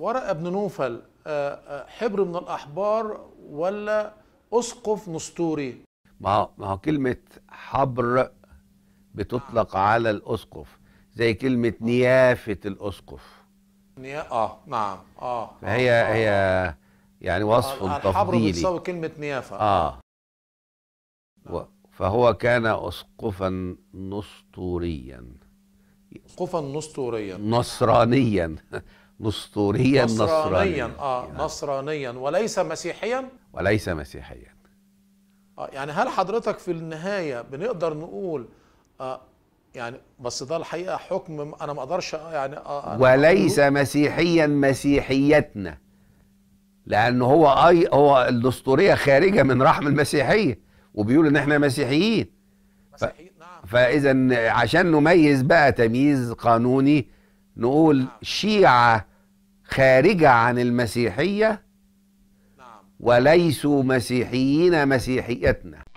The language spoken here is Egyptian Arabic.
ورقه بن نوفل آه، آه، حبر من الاحبار ولا اسقف نسطوري ما هو ما هو كلمة حبر بتطلق على الأسقف زي كلمة نيافة الأسقف نيا... اه نعم اه فهي آه. هي يعني وصف آه، الحبر تفضيلي بتساوي كلمه نيافه اه و- فهو كان أسقفا نسطوريا اسقفا نسطوريا نصرانيا نسطوريا نصرانيا نصرانيا اه يعني نصرانيا وليس مسيحيا وليس مسيحيا آه يعني هل حضرتك في النهايه بنقدر نقول آه يعني بس ده الحقيقه حكم انا ما اقدرش يعني آه أنا وليس أقوله. مسيحيا مسيحيتنا لأنه هو أي هو الدستورية خارجة من رحم المسيحية وبيقول إن إحنا مسيحيين مسيحي نعم فاذا عشان نميز بقى تمييز قانوني نقول شيعه خارجه عن المسيحيه نعم وليسوا مسيحيين مسيحيتنا